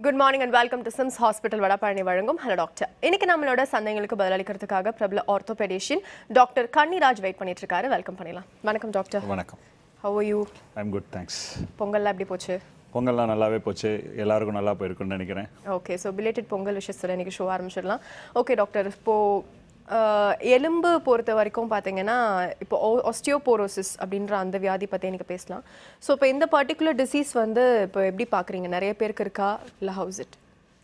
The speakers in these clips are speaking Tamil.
good morning and welcome to SIMS hospital Vadapalani வழங்கும் ஹலோ டாக்டர் இன்னைக்கு நம்மளோட சந்தேகங்களுக்கு பதிலளிக்கிறதுக்காக பிரபல ஆர்த்தோபெடிஷியன் டாக்டர் கன்னிராஜ் வெயிட் பண்ணிட்டு இருக்காரு வெல்கம் பண்ணிடலாம் வணக்கம் டாக்டர் வணக்கம் how you I'm good thanks பொங்கல்லாம் எப்படி போச்சு பொங்கல்லாம் நல்லாவே போச்சு எல்லாருக்கும் நல்லா போயிருக்குன்னு நினைக்கிறேன் ஓகே ஸோ பிலேட்டட் பொங்கல் விஷயத்தில் இன்னைக்கு ஷோ ஆரம்பிச்சிடலாம் ஓகே டாக்டர் இப்போ ஆஹ், எலும்பு பொறுத்த வரைக்கும் பார்த்தீங்கன்னா இப்போ ஆஸ்டியோபோரோசிஸ் அப்படின்ற அந்த வியாதி பற்றி எனக்கு பேசலாம் ஸோ இப்போ இந்த பர்டிகுலர் டிசீஸ் வந்து இப்போ எப்படி பார்க்குறீங்க நிறைய பேருக்கு இருக்கா இல்லை ஹவுஸ் இட்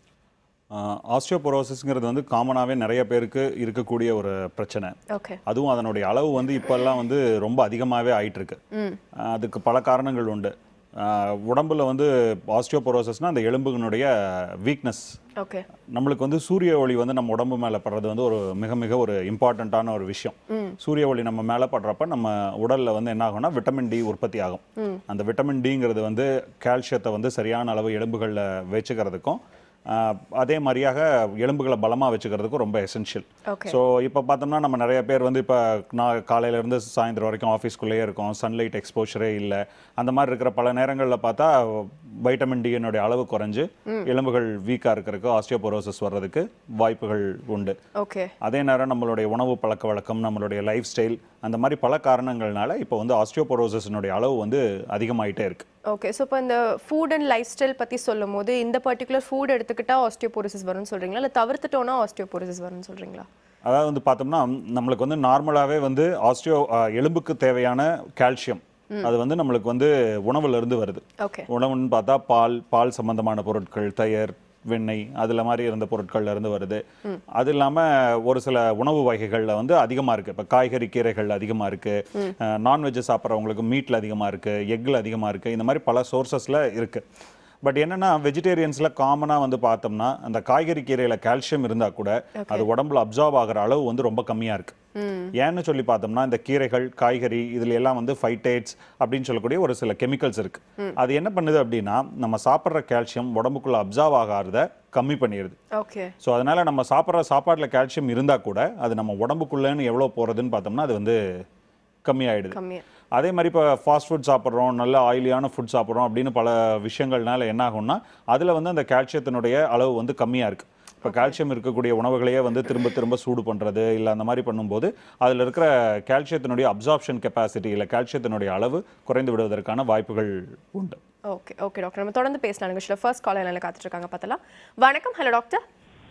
ஆஸ்டியோபொரோசிஸ்ங்கிறது வந்து காமனாகவே நிறைய பேருக்கு இருக்கக்கூடிய ஒரு பிரச்சனை ஓகே அதுவும் அதனுடைய அளவு வந்து இப்போல்லாம் வந்து ரொம்ப அதிகமாகவே ஆயிட்டு இருக்கு ஆஹ் அதுக்கு பல காரணங்கள் உண்டு ஆஹ் உடம்புல வந்து ஆஸ்டியோபொரோசிஸ்னால் அந்த எலும்புகளுடைய வீக்னஸ் ஓகே நம்மளுக்கு வந்து சூரிய ஒளி வந்து நம்ம உடம்பு மேலே படுறது வந்து ஒரு மிக மிக ஒரு இம்பார்ட்டண்ட்டான ஒரு விஷயம் சூரிய ஒளி நம்ம மேலே படுறப்ப நம்ம உடல்ல வந்து என்ன ஆகும்னா விட்டமின் டி உற்பத்தி ஆகும் அந்த விட்டமின் டிங்கிறது வந்து கால்சியத்தை வந்து சரியான அளவு எலும்புகளில் வச்சுக்கிறதுக்கும் ஆஹ், அதே மாதிரியாக எலும்புகளை பலமாக வச்சுக்கிறதுக்கும் ரொம்ப எசென்ஷியல் ஓகே ஸோ இப்போ பார்த்தோம்னா நம்ம நிறைய பேர் வந்து இப்போ நான் காலையிலேருந்து சாயந்தரம் வரைக்கும் ஆஃபீஸ்க்குள்ளேயே இருக்கோம் சன்லைட் எக்ஸ்போஷரே இல்லை அந்த மாதிரி இருக்கிற பல நேரங்களில் பார்த்தா வைட்டமின் டியினுடைய அளவு குறைஞ்சு எலும்புகள் வீக்காக இருக்கிறதுக்கு ஆஸ்டியோபோரோசிஸ் வர்றதுக்கு வாய்ப்புகள் உண்டு ஓகே அதே நேரம் நம்மளுடைய உணவு பழக்க வழக்கம் நம்மளுடைய லைஃப் ஸ்டைல் அந்த மாதிரி பல காரணங்கள்னால இப்போ வந்து ஆஸ்டியோபோரோசிஸினுடைய அளவு வந்து அதிகமாயிட்டே இருக்கு ஓகே ஸோ இப்போ இந்த ஃபுட் அண்ட் லைஃப் ஸ்டைல் பற்றி சொல்லும் போது இந்த பர்டிகுலர் ஃபுட் எடுத்துக்கிட்டா ஆஸ்டியோபோரோசிஸ் வரும்னு சொல்றீங்களா இல்லை தவிர்த்துட்டோம்னா ஆஸ்டியோபோரோசிஸ் வரும்னு சொல்றீங்களா அதாவது வந்து பார்த்தோம்னா நம்மளுக்கு வந்து நார்மலாகவே வந்து ஆஸ்டியோ எலும்புக்கு தேவையான கால்சியம் அது வந்து நம்மளுக்கு வந்து உணவுல இருந்து வருது ஓகே உணவுன்னு பார்த்தா பால் பால் சம்பந்தமான பொருட்கள் தயிர் வெண்ணெய் அதுல மாதிரி இருந்த பொருட்கள்ல இருந்து வருது அது இல்லாம ஒரு சில உணவு வகைகள்ல வந்து அதிகமா இருக்கு இப்ப காய்கறி கீரைகள் அதிகமா இருக்கு நான்வெஜ் சாப்பிட்றவங்களுக்கு மீட்ல அதிகமா இருக்கு எக்ல அதிகமா இருக்கு இந்த மாதிரி பல சோர்சஸ்ல இருக்கு பட் என்னன்னா வெஜிடேரியன்ஸ்ல காமனா வந்து பார்த்தோம்னா அந்த காய்கறி கீரையில கால்சியம் இருந்தா கூட அது உடம்புல அப்சார்ப் ஆகிற அளவு வந்து ரொம்ப கம்மியா இருக்கு ஏன்னு சொல்லி பார்த்தோம்னா இந்த கீரைகள் காய்கறி இதுல எல்லாம் வந்து ஃபைட்டேட்ஸ் அப்படின்னு சொல்லக்கூடிய ஒரு சில கெமிக்கல்ஸ் இருக்கு அது என்ன பண்ணுது அப்படின்னா நம்ம சாப்பிட்ற கால்சியம் உடம்புக்குள்ள அப்சார்ப் ஆகாத கம்மி பண்ணிடுது ஓகே ஸோ அதனால நம்ம சாப்பிட்ற சாப்பாட்டில் கால்சியம் இருந்தா கூட அது நம்ம உடம்புக்குள்ளேன்னு எவ்வளோ போறதுன்னு பார்த்தோம்னா அது வந்து கம்மியாயிடுது கம்மியா அதே மாதிரி இப்போ ஃபாஸ்ட் ஃபுட் சாப்பிட்றோம் நல்ல ஆயிலியான ஃபுட் சாப்பிட்றோம் அப்படின்னு பல விஷயங்கள்னால என்ன ஆகும்னா அதில் வந்து அந்த கால்சியத்தினுடைய அளவு வந்து கம்மியாக இருக்குது இப்போ கால்சியம் இருக்கக்கூடிய உணவுகளையே வந்து திரும்ப திரும்ப சூடு பண்ணுறது இல்லை அந்த மாதிரி பண்ணும்போது அதில் இருக்கிற கால்சியத்தினுடைய அப்சார்ப்ஷன் கெப்பாசிட்டி இல்லை கால்சியத்தினுடைய அளவு குறைந்து விடுவதற்கான வாய்ப்புகள் உண்டு ஓகே ஓகே டாக்டர் நம்ம தொடர்ந்து பேசலாம் நிகழ்ச்சியில் ஃபர்ஸ்ட் கால் என்ன காத்துட்டு இருக்காங்க பார்த்தலாம் வணக்கம் ஹலோ டாக்டர்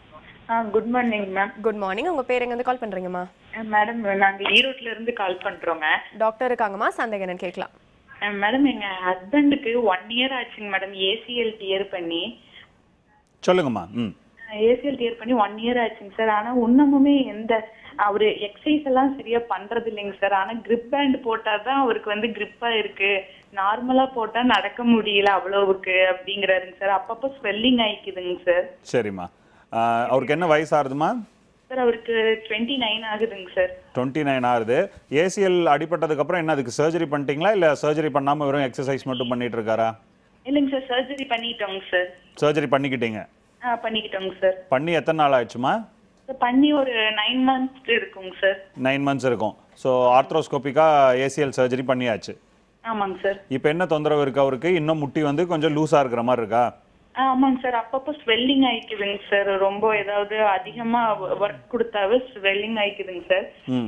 ஆ good morning ma'am good morning உங்க பேர் எங்கேருந்து கால் பண்றீங்கம்மா மேடம் நாங்க ஈரோட்ல இருந்து கால் பண்றோங்க டாக்டர் இருக்காங்கம்மா சந்தேகம் என்னன்னு கேட்கலாம் மேடம் எங்க ஹஸ்பண்டுக்கு ஒன் இயர் ஆச்சுங்க மேடம் ஏசிஎல் டியர் பண்ணி சொல்லுங்கம்மா ம் ஏசிஎல் டியர் பண்ணி ஒன் இயர் ஆச்சுங்க சார் ஆனா இன்னமுமே எந்த அவரு எக்ஸசைஸ் எல்லாம் சரியா பண்றது இல்லைங்க சார் ஆனா கிரிப் பேண்ட் போட்டாதான் அவருக்கு வந்து கிரிப்பா இருக்கு நார்மலா போட்டா நடக்க முடியல அவ்வளவுக்கு அப்படிங்கிறாருங்க சார் அப்பப்போ ஸ்வெல்லிங் ஆயிக்குதுங்க சார் சரிம்மா ஆஹ் அவருக்கு என்ன வயசு ஆகுதுமா சார் அவருக்கு டுவெண்ட்டி நைன் ஆகுதுங்க சார் டுவெண்ட்டி நைன் ஆகுது ஏசிஎல் அடிபட்டதுக்கு அப்புறம் என்ன அதுக்கு சர்ஜரி பண்ணிட்டீங்களா இல்லை சர்ஜரி பண்ணாமல் வெறும் எக்ஸசைஸ் மட்டும் பண்ணிட்டு இருக்காரா இல்லைங்க சார் சர்ஜரி பண்ணிட்டோங்க சார் சர்ஜரி பண்ணிக்கிட்டீங்க ஆ பண்ணிக்கிட்டோங்க சார் பண்ணி எத்தனை நாள் ஆயிடுச்சுமா சார், பண்ணி ஒரு நைன் மந்த்ஸ் இருக்குங்க சார் நைன் மந்த்ஸ் இருக்கும் ஸோ ஆர்த்ரோஸ்கோபிக்காக ஏசிஎல் சர்ஜரி பண்ணியாச்சு ஆமாங்க சார் இப்போ என்ன தொந்தரவு இருக்கு அவருக்கு இன்னும் முட்டி வந்து கொஞ்சம் லூஸாக இருக்கிற மாதிரி இருக்கா ஆ, ஆமாங்க சார் அப்பப்போ ஸ்வெல்லிங் ஆயிக்குதுங்க சார் ரொம்ப ஏதாவது அதிகமா ஒர்க் கொடுத்தாவே ஸ்வெல்லிங் ஆயிக்குதுங்க சார்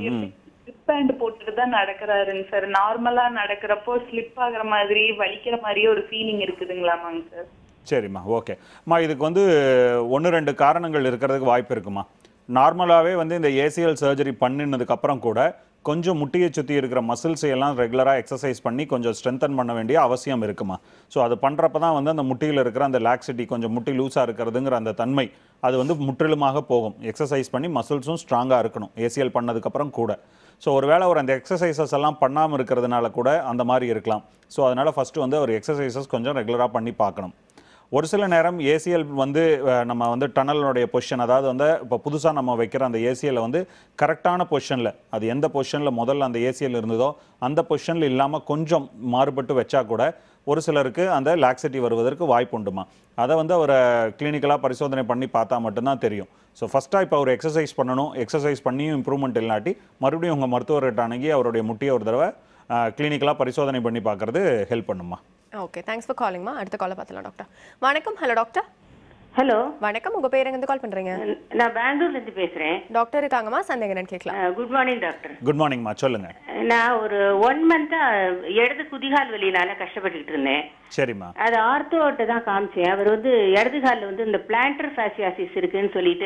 ஸ்லிப் பேண்ட் போட்டுட்டு தான் நடக்கிறாருங்க சார் நார்மலா நடக்கிறப்போ ஸ்லிப் ஆகுற மாதிரி வலிக்கிற மாதிரியே ஒரு ஃபீலிங் இருக்குதுங்களாமாங்க சார் சரிம்மா ஓகே அம்மா இதுக்கு வந்து ஒன்று ரெண்டு காரணங்கள் இருக்கிறதுக்கு வாய்ப்பு இருக்குமா நார்மலாகவே வந்து இந்த ஏசிஎல் சர்ஜரி பண்ணினதுக்கு அப்புறம் கூட கொஞ்சம் முட்டியை சுற்றி இருக்கிற மசில்ஸை எல்லாம் ரெகுலராக எக்ஸசைஸ் பண்ணி கொஞ்சம் ஸ்ட்ரென்தன் பண்ண வேண்டிய அவசியம் இருக்குமா ஸோ அது பண்ணுறப்ப தான் வந்து அந்த முட்டியில் இருக்கிற அந்த லாக்ஸிட்டி கொஞ்சம் முட்டி லூஸாக இருக்கிறதுங்கிற அந்த தன்மை அது வந்து முற்றிலுமாக போகும் எக்ஸசைஸ் பண்ணி மசில்ஸும் ஸ்ட்ராங்காக இருக்கணும் ஏசிஎல் பண்ணதுக்கப்புறம் கூட ஸோ ஒருவேளை ஒரு அந்த எக்ஸசைசஸ் எல்லாம் பண்ணாமல் இருக்கிறதுனால கூட அந்த மாதிரி இருக்கலாம் ஸோ அதனால் ஃபஸ்ட்டு வந்து ஒரு எக்ஸசைசஸ் கொஞ்சம் ரெகுலராக பண்ணி பார்க்கணும் ஒரு சில நேரம் ஏசிஎல் வந்து அஹ், நம்ம வந்து டனலுடைய பொசிஷன் அதாவது வந்து இப்போ புதுசாக நம்ம வைக்கிற அந்த ஏசிஎல்லை வந்து கரெக்டான பொசிஷனில் அது எந்த பொசிஷனில் முதல்ல அந்த ஏசிஎல் இருந்ததோ அந்த பொசிஷனில் இல்லாமல் கொஞ்சம் மாறுபட்டு வச்சா கூட ஒரு சிலருக்கு அந்த லாக்ஸிட்டி வருவதற்கு வாய்ப்பு உண்டுமா அதை வந்து அவரை கிளினிக்கலாக பரிசோதனை பண்ணி பார்த்தா மட்டும்தான் தெரியும் ஸோ ஃபஸ்ட்டாக இப்போ அவர் எக்ஸசைஸ் பண்ணணும் எக்ஸசைஸ் பண்ணியும் இம்ப்ரூவ்மெண்ட் இல்லாட்டி மறுபடியும் உங்கள் மருத்துவர்கிட்ட அணுகி அவருடைய முட்டியை ஒரு தடவை கிளினிக்கலாக பரிசோதனை பண்ணி பார்க்கறது ஹெல்ப் பண்ணுமா ஓகே தேங்க்ஸ் ஃபார் காலிங்மா அடுத்த காலை பார்த்தலாம் டாக்டர் வணக்கம் ஹலோ டாக்டர் ஹலோ வணக்கம் உங்க பேர் எங்க கால் பண்றீங்க நான் பெங்களூர்ல இருந்து பேசுறேன் டாக்டர் இருக்காங்கம்மா சந்தேகம் என்னன்னு கேட்கலாம் குட் மார்னிங் டாக்டர் குட் மார்னிங்மா சொல்லுங்க நான் ஒரு ஒன் மந்தா இடது குதிகால் வலினால கஷ்டப்பட்டுக்கிட்டு இருந்தேன் சரிம்மா அது ஆர்த்தோட்ட தான் காமிச்சேன் அவர் வந்து இடது காலில் வந்து இந்த பிளான்டர் ஃபேசியாசிஸ் இருக்குன்னு சொல்லிட்டு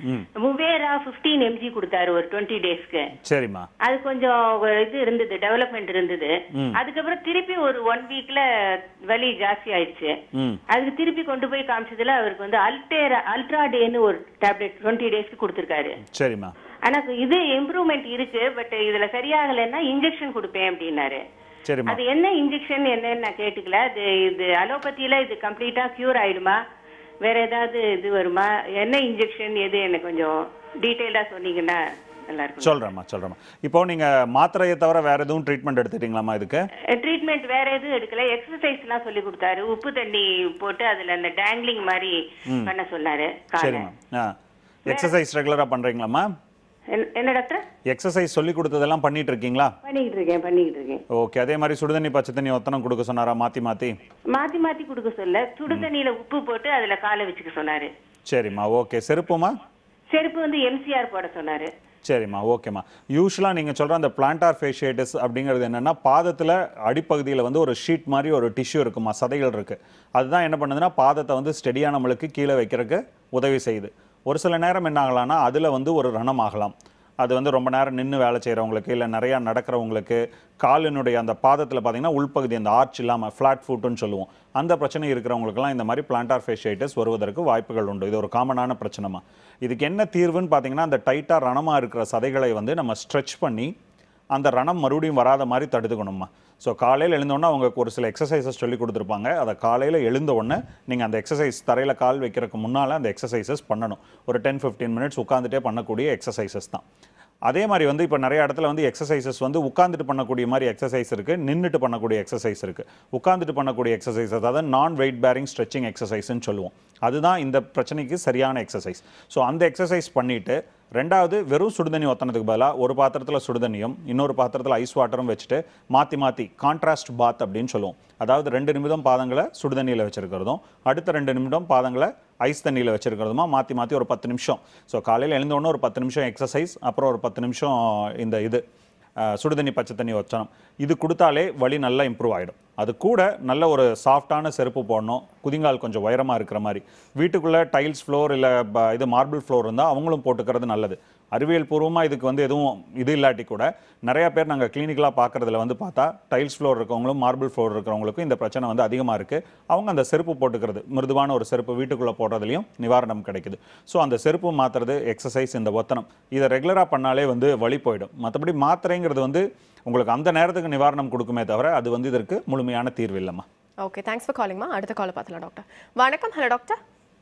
முவேரா 15 எம்ஜி கொடுத்தாரு ஒரு டுவெண்ட்டி டேஸ்க்கு சரிம்மா அது கொஞ்சம் ஒரு இது இருந்தது டெவலப்மெண்ட் இருந்தது அதுக்கப்புறம் திருப்பி ஒரு ஒன் வீக்ல வலி ஜாஸ்தி ஆயிடுச்சு ம் அதுக்கு திருப்பி கொண்டு போய் காமிச்சதுல அவருக்கு வந்து அல்டேரா அல்ட்ரா டேன்னு ஒரு டேப்லெட் டுவெண்ட்டி டேஸ்க்கு கொடுத்துருக்காரு சரிம்மா ஆனா இது இம்ப்ரூவ்மெண்ட் இருக்கு பட் இதுல சரியாகலைன்னா இன்ஜெக்ஷன் கொடுப்பேன் அப்படின்னாரு சரிம்மா அது என்ன இன்ஜெக்ஷன் என்னன்னு நான் கேட்டுக்கல அது இது அலோபதியில இது கம்ப்ளீட்டா கியூர் ஆயிடுமா வேற ஏதாவது இது வருமா என்ன இன்ஜெக்ஷன் எது எனக்கு கொஞ்சம் டீட்டெயிலா சொன்னீங்கன்னா நல்லா இருக்கும் சொல்றேம்மா சொல்றேம்மா இப்போ நீங்க மாத்திரையை தவிர வேற எதுவும் ட்ரீட்மெண்ட் எடுத்துட்டீங்களாம்மா இதுக்கு ட்ரீட்மெண்ட் வேற எதுவும் எடுக்கல எக்ஸசைஸ் எல்லாம் சொல்லி கொடுத்தாரு உப்பு தண்ணி போட்டு அதுல அந்த டேங்லிங் மாதிரி பண்ண சொன்னாரு காலை சரிம்மா ஆ எக்ஸசைஸ் ரெகுலரா பண்றீங்களாம்மா என்ன- என்ன டாக்டர் எக்ஸசைஸ் சொல்லி கொடுத்ததெல்லாம் பண்ணிட்டு இருக்கீங்களா பண்ணிக்கிட்டு இருக்கேன் பண்ணிக்கிட்டு இருக்கேன் ஓகே அதே மாதிரி சுடுதண்ணி பச்சை தண்ணி ஒத்தனம் கொடுக்க சொன்னாரா மாத்தி மாத்தி மாத்தி மாத்தி கொடுக்க சொல்ல சுடு தண்ணியில உப்பு போட்டு அதுல காலை வச்சுக்க சொன்னாரு சரிம்மா ஓகே செருப்புமா செருப்பு வந்து எம்சிஆர் போட சொன்னாரு சரிம்மா ஓகேம்மா யூஸ்வலாக நீங்கள் சொல்கிற அந்த பிளான்டார் ஃபேஷியேட்டிஸ் அப்படிங்கிறது என்னென்னா பாதத்தில் அடிப்பகுதியில் வந்து ஒரு ஷீட் மாதிரி ஒரு டிஷ்யூ இருக்குமா சதைகள் இருக்குது அதுதான் என்ன பண்ணுதுன்னா பாதத்தை வந்து ஸ்டெடியாக நம்மளுக்கு கீழே வைக்கிறதுக்கு உதவி செய்யுது ஒரு சில நேரம் என்ன ஆகலாம்னா அதில் வந்து ஒரு ரணம் ஆகலாம் அது வந்து ரொம்ப நேரம் நின்று வேலை செய்கிறவங்களுக்கு இல்லை நிறையா நடக்கிறவங்களுக்கு காலினுடைய அந்த பாதத்தில் பார்த்தீங்கன்னா உள்பகுதி அந்த ஆர்ச் இல்லாமல் ஃப்ளாட் ஃபுட்டுன்னு சொல்லுவோம் அந்த பிரச்சனை இருக்கிறவங்களுக்குலாம் இந்த மாதிரி பிளான்டார் ஃபேஷியைட்டிஸ் வருவதற்கு வாய்ப்புகள் உண்டு இது ஒரு காமனான பிரச்சனைமா இதுக்கு என்ன தீர்வுன்னு பார்த்தீங்கன்னா அந்த டைட்டாக ரணமாக இருக்கிற சதைகளை வந்து நம்ம ஸ்ட்ரெச் பண்ணி அந்த ரணம் மறுபடியும் வராத மாதிரி தடுத்துக்கணுமா ஸோ காலையில் எழுந்தோடனே அவங்களுக்கு ஒரு சில எக்ஸசைசஸ் சொல்லி கொடுத்துருப்பாங்க அதை காலையில் எழுந்த உடனே நீங்கள் அந்த எக்ஸசைஸ் தரையில் கால் வைக்கிறதுக்கு முன்னால் அந்த எக்ஸசைசஸ் பண்ணணும் ஒரு டென் ஃபிஃப்டீன் மினிட்ஸ் உட்காந்துட்டே பண்ணக்கூடிய எக்ஸசைசஸ் தான் அதே மாதிரி வந்து இப்போ நிறைய இடத்துல வந்து எக்ஸசைசஸ் வந்து உட்காந்துட்டு பண்ணக்கூடிய மாதிரி எக்ஸசைஸ் இருக்குது நின்றுட்டு பண்ணக்கூடிய எக்ஸசைஸ் இருக்குது உட்காந்துட்டு பண்ணக்கூடிய எக்ஸசைஸ் அதாவது நான் வெயிட் பேரிங் ஸ்ட்ரெச்சிங் எக்ஸசைஸ்னு சொல்லுவோம் அதுதான் இந்த பிரச்சனைக்கு சரியான எக்ஸசைஸ் ஸோ அந்த எக்ஸசைஸ் பண்ணிவிட்டு ரெண்டாவது வெறும் சுடுதண்ணி ஒத்தனதுக்கு பதிலாக ஒரு பாத்திரத்தில் சுடுதண்ணியும் இன்னொரு பாத்திரத்தில் ஐஸ் வாட்டரும் வச்சுட்டு மாற்றி மாற்றி கான்ட்ராஸ்ட் பாத் அப்படின்னு சொல்லுவோம் அதாவது ரெண்டு நிமிடம் பாதங்களை சுடுதண்ணியில் வச்சிருக்கிறதும் அடுத்த ரெண்டு நிமிடம் பாதங்களை ஐஸ் தண்ணியில் வச்சிருக்கிறதுமா மாற்றி மாற்றி ஒரு பத்து நிமிஷம் ஸோ காலையில் எழுந்தோடனே ஒரு பத்து நிமிஷம் எக்ஸசைஸ் அப்புறம் ஒரு பத்து நிமிஷம் இந்த இது அஹ், சுடுதண்ணி பச்சை தண்ணி வச்சணும் இது கொடுத்தாலே வலி நல்லா இம்ப்ரூவ் ஆகிடும் அது கூட நல்ல ஒரு சாஃப்டான செருப்பு போடணும் குதிங்கால் கொஞ்சம் உயரமாக இருக்கிற மாதிரி வீட்டுக்குள்ளே டைல்ஸ் ஃப்ளோர் இல்லை இது மார்பிள் ஃப்ளோர் இருந்தால் அவங்களும் போட்டுக்கிறது நல்லது அறிவியல் பூர்வமாக இதுக்கு வந்து எதுவும் இது இல்லாட்டி கூட நிறைய பேர் நாங்கள் கிளினிக்கலாக பார்க்குறதுல வந்து பார்த்தா டைல்ஸ் ஃப்ளோர் இருக்கவங்களும் மார்பிள் ஃப்ளோர் இருக்கிறவங்களுக்கும் இந்த பிரச்சனை வந்து அதிகமாக இருக்குது அவங்க அந்த செருப்பு போட்டுக்கிறது மிருதுவான ஒரு செருப்பு வீட்டுக்குள்ளே போடுறதுலையும் நிவாரணம் கிடைக்குது ஸோ அந்த செருப்பு மாற்றுறது எக்ஸசைஸ் இந்த ஒத்தனம் இதை ரெகுலராக பண்ணாலே வந்து வழி போயிடும் மற்றபடி மாத்திரைங்கிறது வந்து உங்களுக்கு அந்த நேரத்துக்கு நிவாரணம் கொடுக்குமே தவிர அது வந்து இதற்கு முழுமையான தீர்வு இல்லைம்மா ஓகே தேங்க்ஸ் ஃபார் காலிங்மா அடுத்த காலை பார்த்துலாம் டாக்டர் வணக்கம் ஹலோ டாக்டர்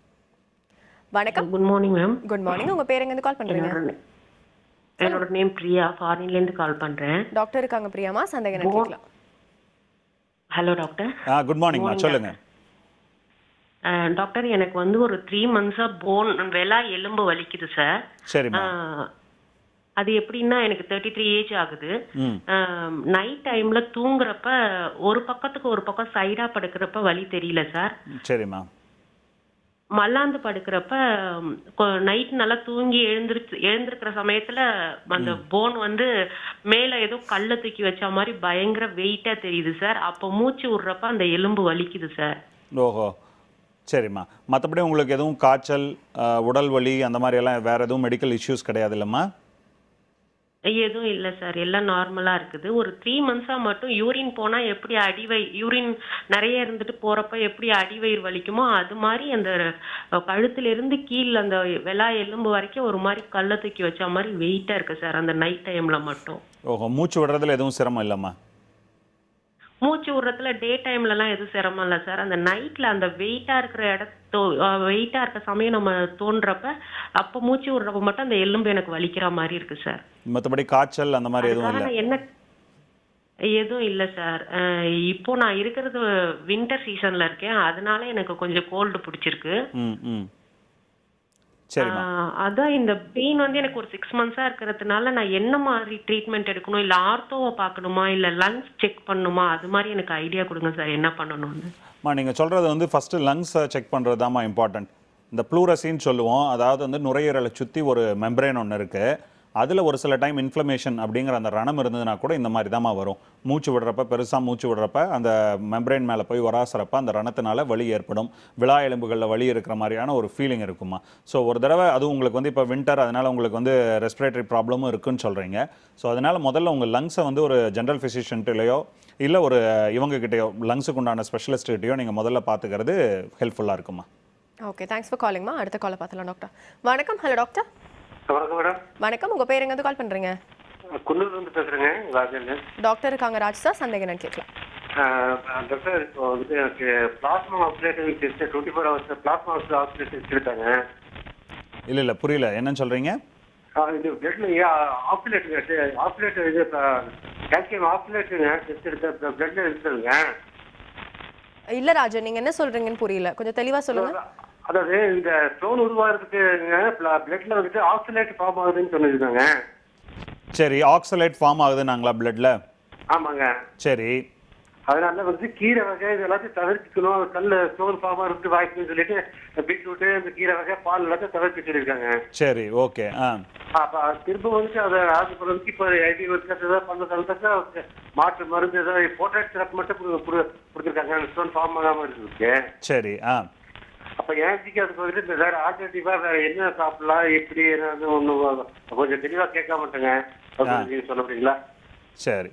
வணக்கம் good morning ma'am good morning உங்க பேர் எங்கேருந்து கால் பண்றீங்க என்னோட என்னோட நேம் பிரியா ஃபாரின்ல இருந்து கால் பண்றேன் டாக்டர் இருக்காங்க பிரியாமா சந்தேகம் என்னன்னு கேட்கலாம் ஹலோ டாக்டர் ஆ குட் மார்னிங்மா சொல்லுங்கள் டாக்டர் எனக்கு வந்து ஒரு த்ரீ மந்த்ஸா போன் வெலா எலும்பு வலிக்குது சார் சரிம்மா அது எப்படின்னா எனக்கு தேர்ட்டி த்ரீ ஏஜ் ஆகுது ம் நைட் டைம்ல தூங்குறப்ப ஒரு பக்கத்துக்கு ஒரு பக்கம் சைடா படுக்கிறப்ப வலி தெரியல சார் சரிம்மா மல்லாந்து படுக்கிறப்ப நைட் நல்லா தூங்கி எழுந்திருச்சு எழுந்திருக்கிற சமயத்துல அந்த போன் வந்து மேல ஏதோ கல்ல தூக்கி வச்ச மாதிரி பயங்கர வெயிட்டா தெரியுது சார் அப்போ மூச்சு விடுறப்ப அந்த எலும்பு வலிக்குது சார் ஓஹோ சரிம்மா மற்றபடி உங்களுக்கு எதுவும் காய்ச்சல் அஹ், உடல் வலி அந்த மாதிரி எல்லாம் வேற எதுவும் மெடிக்கல் இஷ்யூஸ் கிடையாது இல்லைம்மா எதுவும் இல்ல சார் எல்லாம் நார்மலா இருக்குது ஒரு த்ரீ மந்த்ஸா மட்டும் யூரின் போனா எப்படி அடிவை யூரின் நிறைய இருந்துட்டு போறப்ப எப்படி அடிவயிறு வலிக்குமோ அது மாதிரி அந்த அஹ், கழுத்துல இருந்து கீழ அந்த வெலா எலும்பு வரைக்கும் ஒரு மாதிரி கல்ல தூக்கி வச்ச மாதிரி வெயிட்டா இருக்கு சார் அந்த நைட் டைம்ல மட்டும் ஓஹோ மூச்சு விடுறதுல எதுவும் சிரமம் இல்லைம்மா மூச்சு விடுறதுல டே டைம்ல எல்லாம் எதுவும் சிரமம் இல்ல சார் அந்த நைட்ல அந்த வெயிட்டா இருக்கிற இடத்தோ வெயிட்டா இருக்க சமயம் நம்ம தோன்றப்ப அப்ப மூச்சு விடுறப்ப மட்டும் அந்த எலும்பு எனக்கு வலிக்கிற மாதிரி இருக்கு சார் மற்றபடி காய்ச்சல் அந்த மாதிரி எதுவும் அதுக்காக இல்லை நான் என்ன எதுவும் இல்ல சார் அஹ் இப்போ நான் இருக்கிறது வின்டர் சீசன்ல இருக்கேன் அதனால எனக்கு கொஞ்சம் கோல்டு பிடிச்சிருக்கு ம் ம் சரிம்மா ஆஹ் அதான் இந்த பெயின் வந்து எனக்கு ஒரு சிக்ஸ் மந்த்ஸா இருக்கிறதுனால நான் என்ன மாதிரி ட்ரீட்மெண்ட் எடுக்கணும் இல்ல ஆர்த்தோவை பார்க்கணுமா இல்ல லங்ஸ் செக் பண்ணணுமா அது மாதிரி எனக்கு ஐடியா கொடுங்க சார் என்ன பண்ணணும்னு அம்மா நீங்கள் சொல்கிறது வந்து ஃபஸ்ட்டு லங்ஸை செக் பண்ணுறது தாம்மா இம்பார்ட்டன்ட் இந்த ப்ளூரசின்னு சொல்லுவோம் அதாவது வந்து நுரையீரலை சுற்றி ஒரு மெம்பரேன் ஒன்று இருக்குது அதில் ஒரு சில டைம் இன்ஃப்ளமேஷன் அப்படிங்கிற அந்த ரணம் இருந்ததுன்னா கூட இந்த மாதிரி தாம்மா வரும் மூச்சு விடுறப்ப பெருசாக மூச்சு விடுறப்ப அந்த மெம்பரேன் மேலே போய் வராசறப்ப அந்த ரணத்தினால வலி ஏற்படும் விழா எலும்புகளில் வலி இருக்கிற மாதிரியான ஒரு ஃபீலிங் இருக்குமா ஸோ ஒரு தடவை அதுவும் உங்களுக்கு வந்து இப்போ வின்டர் அதனால் உங்களுக்கு வந்து ரெஸ்பிரேட்டரி ப்ராப்ளமும் இருக்குன்னு சொல்கிறீங்க ஸோ அதனால் முதல்ல உங்கள் லங்ஸை வந்து ஒரு ஜென்ரல் ஃபிசிஷியன்ட்லையோ இல்லை ஒரு இவங்க கிட்டயோ லங்ஸுக்கு உண்டான ஸ்பெஷலிஸ்ட்கிட்டயோ நீங்கள் முதல்ல பார்த்துக்கிறது ஹெல்ப்ஃபுல்லாக இருக்குமா ஓகே தேங்க்ஸ் ஃபார் காலிங்மா அடுத்த காலை பார்த்துலாம் டாக்டர் வணக்கம் ஹலோ டாக்டர் வணக்கம் மேடம் வணக்கம் உங்கள் பேர் எங்கேருந்து கால் பண்ணுறீங்க குன்னூர்ல இருந்து பேசுறேங்க ராஜன் டாக்டர் இருக்காங்க ராஜ் சார் சந்தேகம் என்னன்னு கேட்கலாம் டாக்டர் இப்போ வந்து எனக்கு plasma operating test twenty four hours plasma operate test எடுத்தாங்க இல்லை இல்லை புரியல என்னன்னு சொல்கிறீங்க ஆ, இது பிளட்ல ஆப்ரேட் ஆப்ரேட் இது கால்சியம் ஆப்ரேட்டுங்க டெஸ்ட் எடுத்த பிளட்ல இருக்குதுங்க இல்ல ராஜன் நீங்க என்ன சொல்றீங்கன்னு புரியல கொஞ்சம் தெளிவா சொல்லுங்க அதாவது இந்த ஸ்டோன் உருவாகிறதுக்குங்க பிளட்ல வந்துட்டு ஆக்சிலேட் ஃபார்ம் ஆகுதுன்னு சொன்னிருக்காங்க சரி ஆக்சலேட் ஃபார்ம் ஆகுது நாங்களா பிளட்ல ஆமாங்க சரி அதனால வந்து கீரை வகை இது எல்லாத்தையும் தவிர்த்துக்கணும் கல் ஸ்டோன் ஃபார்ம் ஆகிறதுக்கு வாய்ப்புன்னு சொல்லிட்டு பீட்ரூட்டு இந்த கீரை வகை பால் எல்லாத்தையும் தவிர்த்து சொல்லியிருக்காங்க சரி ஓகே ஆ அப்ப திரும்ப வந்து அதை ஆர்டர் வந்து இப்போ ஐடி ஒர்க் ஏதாவது பண்ண தவிர்த்தாக்கா மாற்று மருந்து ஏதாவது போட்டாட் சிறப்பு மட்டும் கொடு- கொடு- கொடுத்துருக்காங்க ஸ்டோன் ஃபார்ம் ஆகாம இருக்கு சரி ஆ அப்ப ஏன்க்கு அதுக்கு வந்துட்டு இந்த வேற ஆல்டர்னேட்டிவா வேற என்ன சாப்பிடலாம் எப்படி என்னன்னு ஒண்ணு கொஞ்சம் தெளிவா கேட்க மாட்டேங்க அப்படின்னு நீங்க சொல்ல முடியுங்களா சரி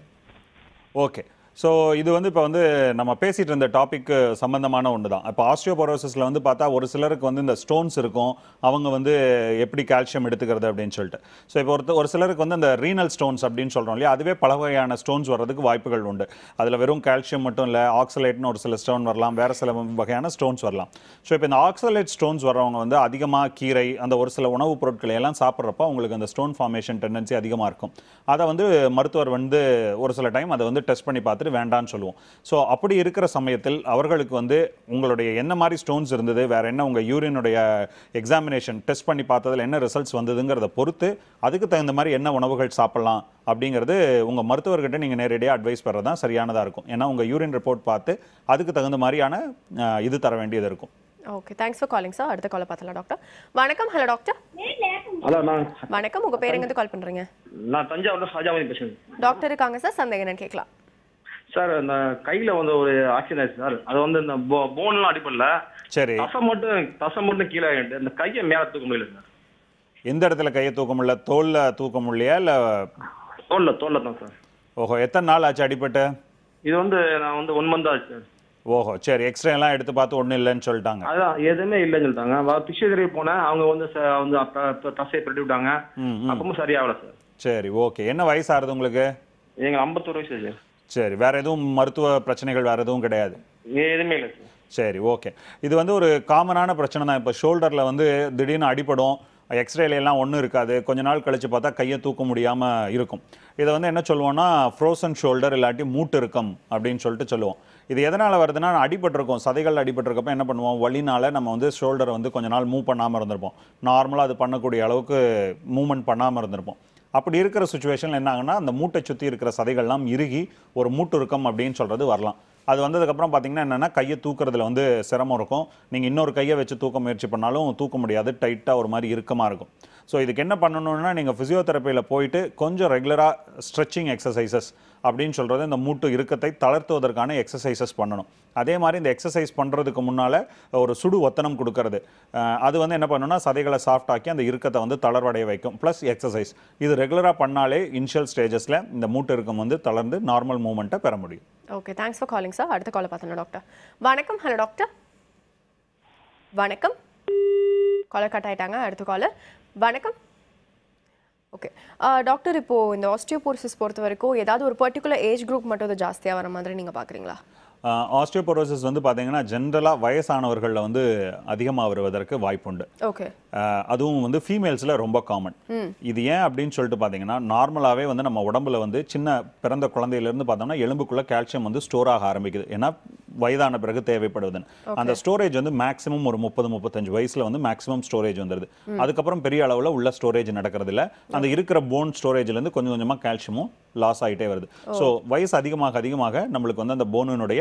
ஓகே ஸோ இது வந்து இப்போ வந்து நம்ம பேசிட்டு இருந்த டாபிக் சம்பந்தமான ஒன்று தான் இப்போ ஆஸ்டியோபோரோசிஸில் வந்து பார்த்தா ஒரு சிலருக்கு வந்து இந்த ஸ்டோன்ஸ் இருக்கும் அவங்க வந்து எப்படி கால்சியம் எடுத்துக்கிறது அப்படின்னு சொல்லிட்டு ஸோ இப்போ ஒருத்த ஒரு சிலருக்கு வந்து இந்த ரீனல் ஸ்டோன்ஸ் அப்படின்னு சொல்கிறோம் இல்லையா அதுவே பல வகையான ஸ்டோன்ஸ் வர்றதுக்கு வாய்ப்புகள் உண்டு அதில் வெறும் கால்சியம் மட்டும் இல்லை ஆக்சலேட்னு ஒரு சில ஸ்டோன் வரலாம் வேறு சில வகையான ஸ்டோன்ஸ் வரலாம் ஸோ இப்போ இந்த ஆக்சலேட் ஸ்டோன்ஸ் வர்றவங்க வந்து அதிகமாக கீரை அந்த ஒரு சில உணவுப் பொருட்களை எல்லாம் சாப்பிட்றப்ப உங்களுக்கு அந்த ஸ்டோன் ஃபார்மேஷன் டெண்டன்சி அதிகமாக இருக்கும் அதை வந்து மருத்துவர் வந்து ஒரு சில டைம் அதை வந்து டெஸ்ட் பண்ணி பார்த்துட்டு வேண்டான்னு சொல்லுவோம் ஸோ அப்படி இருக்கிற சமயத்தில் அவர்களுக்கு வந்து உங்களுடைய என்ன மாதிரி ஸ்டோன்ஸ் இருந்தது வேற என்ன உங்கள் யூரினுடைய எக்ஸாமினேஷன் டெஸ்ட் பண்ணி பார்த்ததுல என்ன ரிசல்ட்ஸ் வந்ததுங்கிறத பொறுத்து அதுக்கு தகுந்த மாதிரி என்ன உணவுகள் சாப்பிடலாம் அப்படிங்கிறது உங்கள் மருத்துவர்கிட்ட நீங்கள் நேரடியாக அட்வைஸ் பெறது தான் சரியானதாக இருக்கும் ஏன்னா உங்கள் யூரின் ரிப்போர்ட் பார்த்து அதுக்கு தகுந்த மாதிரியான அஹ், இது தர வேண்டியது இருக்கும் okay thanks for calling sir அடுத்த காலை பார்த்துலாம் டாக்டர் வணக்கம் ஹலோ டாக்டர் ஹலோ நான் வணக்கம் உங்க பேர் எங்கேருந்து கால் பண்றீங்க நான் தஞ்சாவூர்ல சாஜாமணி பேசுறேன் டாக்டர் இருக்காங்க சார் சந்தேகம் என்னன்னு கேட்கலாம் சார் இந்த கையில வந்து ஒரு ஆக்சிடென்ட் ஆயிடுச்சு சார் அது வந்து இந்த போன்லாம் அடிப்படல சரி தசை மட்டும் தசை மட்டும் கீழே ஆகிட்டு இந்த கையை மேல தூக்க முடியல சார் எந்த இடத்துல கையை தூக்க முடியல தோல்ல தூக்க முடியலையா இல்லை தோல்ல தோல்ல தான் சார் ஓஹோ எத்தனை நாள் ஆச்சு அடிபட்டு இது வந்து நான் வந்து ஒன் மந்த் ஆச்சு சார் ஓஹோ சரி எக்ஸ்ரே எல்லாம் எடுத்து பார்த்து ஒன்றும் இல்லைன்னு சொல்லிட்டாங்க அதான் எதுவுமே இல்லைன்னு சொல்லிட்டாங்க பிசியோதெரபி போனேன் அவங்க வந்து ச- வந்து அப்ப- அப்ப தசையை பிரட்டி விட்டாங்க ம் ம் அப்பவும் சரியாகல சார் சரி ஓகே என்ன வயசு ஆகுது உங்களுக்கு எங்க ஐம்பத்தொரு வயசு சார் சரி வேற எதுவும் மருத்துவ பிரச்சனைகள் வேற எதுவும் கிடையாது எதுவுமே இல்லை சார் சரி ஓகே இது வந்து ஒரு காமனான பிரச்சனை தான் இப்போ ஷோல்டரில் வந்து திடீர்னு அடிபடும் எக்ஸ்ரேல எல்லாம் ஒன்றும் இருக்காது கொஞ்ச நாள் கழிச்சு பார்த்தா கையை தூக்க முடியாமல் இருக்கும் இதை வந்து என்ன சொல்லுவோம்னா ஃப்ரோசன் ஷோல்டர் இல்லாட்டி மூட்டு இறுக்கம் அப்படின்னு சொல்லிட்டு சொல்லுவோம் இது எதனால் வருதுன்னா அடிபட்டிருக்கோம் சதைகள் அடிபட்டிருக்கப்ப என்ன பண்ணுவோம் வலினால நம்ம வந்து ஷோல்டரை வந்து கொஞ்ச நாள் மூவ் பண்ணாமல் இருந்திருப்போம் நார்மலாக அது பண்ணக்கூடிய அளவுக்கு மூவ்மெண்ட் பண்ணாமல் இருந்திருப்போம் அப்படி இருக்கிற சுச்சுவேஷனில் என்ன ஆகுனா அந்த மூட்டை சுற்றி இருக்கிற சதைகள்லாம் இறுகி ஒரு மூட்டு இறுக்கம் அப்படின்னு சொல்கிறது வரலாம் அது வந்ததுக்கப்புறம் பார்த்தீங்கன்னா என்னென்னா கையை தூக்குறதுல வந்து சிரமம் இருக்கும் நீங்கள் இன்னொரு கையை வச்சு தூக்க முயற்சி பண்ணாலும் தூக்க முடியாது டைட்டாக ஒரு மாதிரி இறுக்கமாக இருக்கும் ஸோ இதுக்கு என்ன பண்ணணும்னா நீங்கள் ஃபிசியோதெரப்பியில் போயிட்டு கொஞ்சம் ரெகுலராக ஸ்ட்ரெச்சிங் எக்ஸசைசஸ் அப்படின்னு சொல்கிறது இந்த மூட்டு இறுக்கத்தை தளர்த்துவதற்கான எக்ஸசைசஸ் பண்ணணும் அதே மாதிரி இந்த எக்ஸசைஸ் பண்ணுறதுக்கு முன்னால் ஒரு சுடு ஒத்தனம் கொடுக்கறது அஹ் அது வந்து என்ன பண்ணுன்னா சதைகளை சாஃப்ட் ஆக்கி அந்த இறுக்கத்தை வந்து தளர்வடைய வைக்கும் ப்ளஸ் எக்ஸசைஸ் இது ரெகுலராக பண்ணாலே இனிஷியல் ஸ்டேஜஸில் இந்த மூட்டு இறுக்கம் வந்து தளர்ந்து நார்மல் மூவ்மெண்ட்டை பெற முடியும் okay thanks for calling sir அடுத்த காலை பார்த்தோம் டாக்டர் வணக்கம் ஹலோ டாக்டர் வணக்கம் காலர் கட் ஆயிட்டாங்க அடுத்த காலர் வணக்கம் ஓகே டாக்டர் இப்போ இந்த ஆஸ்டியோபோர்சிஸ் பொறுத்த வரைக்கும் ஏதாவது ஒரு பர்டிகுலர் ஏஜ் குரூப் மட்டும் அது ஜாஸ்தியாக வர மாதிரி நீங்கள் பார்க்குறீங்களா ஆஸ்டியோபோரோசிஸ் வந்து பார்த்தீங்கன்னா ஜென்ரலாக வயசானவர்களில் வந்து அதிகமாக வருவதற்கு வாய்ப்புண்டு ஓகே அஹ் அதுவும் வந்து ஃபீமேல்ஸில் ரொம்ப காமன் இது ஏன் அப்படின்னு சொல்லிட்டு பார்த்தீங்கன்னா நார்மலாகவே வந்து நம்ம உடம்புல வந்து சின்ன பிறந்த குழந்தையிலேருந்து பார்த்தோம்னா எலும்புக்குள்ள கால்சியம் வந்து ஸ்டோர் ஆக ஆரம்பிக்குது ஏன்னா வயதான பிறகு தேவைப்படுதுன்னு அந்த ஸ்டோரேஜ் வந்து மேக்ஸிமம் ஒரு முப்பது முப்பத்தஞ்சு வயசுல வந்து மேக்ஸிமம் ஸ்டோரேஜ் வந்துடுது அதுக்கப்புறம் பெரிய அளவில் உள்ள ஸ்டோரேஜ் நடக்கிறது இல்ல அந்த இருக்கிற போன் ஸ்டோரேஜ்லேருந்து கொஞ்சம் கொஞ்சமாக கால்சியமும் லாஸ் ஆகிட்டே வருது ஸோ வயசு அதிகமாக அதிகமாக நம்மளுக்கு வந்து அந்த போனினுடைய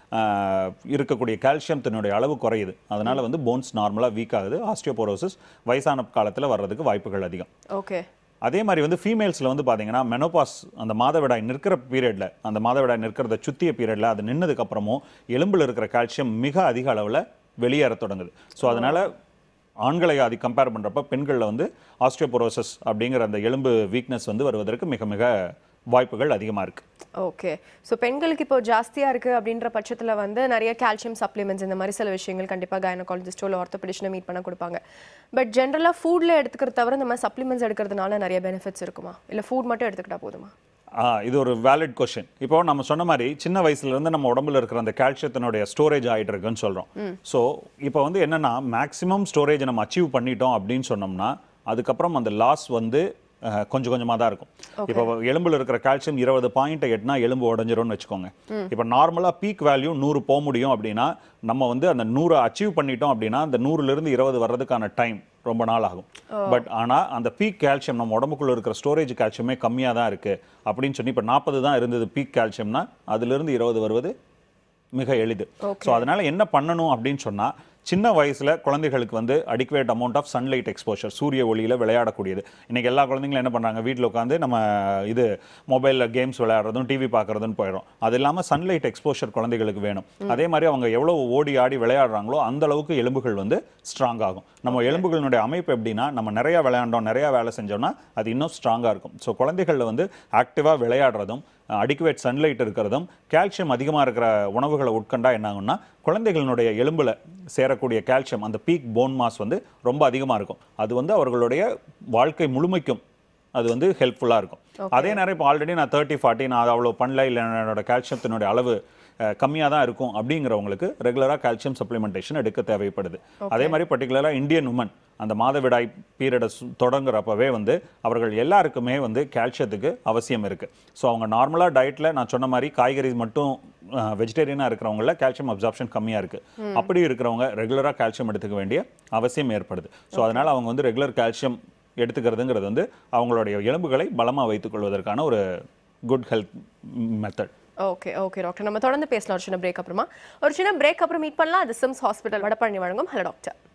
ஆஹ், இருக்கக்கூடிய கால்சியத்தினுடைய அளவு குறையுது அதனால வந்து போன்ஸ் நார்மலாக வீக் ஆகுது ஆஸ்டியோபோரோசிஸ் வயசான காலத்தில் வர்றதுக்கு வாய்ப்புகள் அதிகம் ஓகே அதே மாதிரி வந்து ஃபீமேல்ஸில் வந்து பார்த்தீங்கன்னா மெனோபாஸ் அந்த மாதவிடாய் நிற்கிற பீரியடில் அந்த மாதவிடாய் நிற்கிறத சுத்திய பீரியடில் அது நின்னதுக்கு அப்புறமும் எலும்பில் இருக்கிற கால்சியம் மிக அதிக அளவில் வெளியேற தொடங்குது ஸோ அதனால ஆண்களை அது கம்பேர் பண்ணுறப்ப பெண்களில் வந்து ஆஸ்டியோபோரோசஸ் அப்படிங்கிற அந்த எலும்பு வீக்னஸ் வந்து வருவதற்கு மிக மிக வாய்ப்புகள் அதிகமாக இருக்குது ஓகே ஸோ பெண்களுக்கு இப்போ ஜாஸ்தியாக இருக்குது அப்படின்ற பட்சத்தில் வந்து நிறைய கால்சியம் சப்ளிமெண்ட்ஸ் இந்த மாதிரி சில விஷயங்கள் கண்டிப்பாக கைனகாலஜிஸ்டோ இல்லை ஆர்த்தோபெடிஷனை மீட் பண்ண கொடுப்பாங்க பட் ஜென்ரலாக ஃபுட்டில் எடுத்துக்கிறத தவிர இந்த மாதிரி சப்ளிமெண்ட்ஸ் எடுக்கிறதுனால நிறைய பெனிஃபிட்ஸ் இருக்குமா இல்லை ஃபுட் மட்டும் எடுத்துக்கிட்டா போதுமா ஆ, இது ஒரு வேலிட் கொஷின் இப்போ நம்ம சொன்ன மாதிரி சின்ன வயசுல இருந்து நம்ம உடம்புல இருக்கிற அந்த கால்சியத்தினுடைய ஸ்டோரேஜ் ஆயிட்டு இருக்குன்னு சொல்றோம் ஸோ இப்போ வந்து என்னன்னா மேக்ஸிமம் ஸ்டோரேஜ் நம்ம அச்சீவ் பண்ணிட்டோம் அப்படின்னு சொன்னோம்னா அதுக்கப்புறம் அந்த லாஸ் வந்து அஹ், கொஞ்சம் கொஞ்சமாக தான் இருக்கும் இப்போ எலும்புல இருக்கிற கால்சியம் இருபது பாயிண்ட் எட்டுனா எலும்பு உடஞ்சிரும்னு வச்சுக்கோங்க இப்போ நார்மலாக பீக் வேல்யூ நூறு போக முடியும் அப்படின்னா நம்ம வந்து அந்த நூறை அச்சீவ் பண்ணிட்டோம் அப்படின்னா அந்த நூறுலேருந்து இருபது வர்றதுக்கான டைம் ரொம்ப நாள் ஆகும் பட் ஆனால் அந்த பீக் கால்சியம் நம்ம உடம்புக்குள்ள இருக்கிற ஸ்டோரேஜ் கால்சியமே கம்மியாக தான் இருக்கு அப்படின்னு சொல்லி இப்போ நாற்பது தான் இருந்தது பீக் கால்சியம்னா அதிலிருந்து இருபது வருவது மிக எளிது ஸோ அதனால என்ன பண்ணணும் அப்படின்னு சொன்னா சின்ன வயசுல குழந்தைகளுக்கு வந்து adequate amount of sunlight exposure சூரிய ஒளியில விளையாடக்கூடியது இன்னைக்கு எல்லா குழந்தைங்களும் என்ன பண்றாங்க வீட்டில் உட்காந்து நம்ம இது மொபைலில் கேம்ஸ் விளையாடுறதும் டிவி பார்க்கறதும் போயிடும் அது இல்லாமல் சன்லைட் எக்ஸ்போஷர் குழந்தைகளுக்கு வேணும் அதே மாதிரி அவங்க எவ்வளவு ஓடி ஆடி விளையாடுறாங்களோ அந்த அளவுக்கு எலும்புகள் வந்து ஸ்ட்ராங் ஆகும் நம்ம எலும்புகளினுடைய அமைப்பு எப்படின்னா நம்ம நிறைய விளையாண்டோம் நிறைய வேலை செஞ்சோம்னா அது இன்னும் ஸ்ட்ராங்காக இருக்கும் ஸோ குழந்தைகளில் வந்து ஆக்டிவாக விளையாடுறதும் அடிக்குவேட் சன்லைட் இருக்கிறதும் கால்சியம் அதிகமாக இருக்கிற உணவுகளை உட்கண்டா என்ன ஆகும்னா குழந்தைகளினுடைய எலும்புல சேரக்கூடிய கால்சியம் அந்த பீக் போன் மாஸ் வந்து ரொம்ப அதிகமாக இருக்கும் அது வந்து அவர்களுடைய வாழ்க்கை முழுமைக்கும் அது வந்து ஹெல்ப்ஃபுல்லாக இருக்கும் அதே நேரம் இப்போ ஆல்ரெடி நான் தேர்ட்டி ஃபார்ட்டி நான் அது அவ்வளோ பண்ணல இல்லை என்னோட கால்சியத்தினுடைய அளவு கம்மியாக தான் இருக்கும் அப்படிங்கிறவங்களுக்கு ரெகுலராக கால்சியம் சப்ளிமெண்டேஷன் எடுக்க தேவைப்படுது அதே மாதிரி பர்டிகுலராக இந்தியன் உமன் அந்த மாதவிடாய் பீரியடை தொடங்குறப்பவே வந்து அவர்கள் எல்லாருக்குமே வந்து கால்சியத்துக்கு அவசியம் இருக்கு ஸோ அவங்க நார்மலாக டயட்டில் நான் சொன்ன மாதிரி காய்கறி மட்டும் வெஜிடேரியனாக இருக்கிறவங்கள கால்சியம் அப்சார்ப்ஷன் கம்மியாக இருக்கு அப்படி இருக்கிறவங்க ரெகுலராக கால்சியம் எடுத்துக்க வேண்டிய அவசியம் ஏற்படுது ஸோ அதனால அவங்க வந்து ரெகுலர் கால்சியம் எடுத்துக்கிறதுங்கிறது வந்து அவங்களுடைய எலும்புகளை பலமாக வைத்துக் கொள்வதற்கான ஒரு good health method okay okay doctor நம்ம தொடர்ந்து பேசலாம் ஒரு சின்ன பிரேக் அப்புறமா ஒரு சின்ன பிரேக் அப்புறம் மீட் பண்ணலாம் அது சிம்ஸ் ஹாஸ்பிட்டல் வடபழனி வழங்கும் ஹலோ டாக்டர்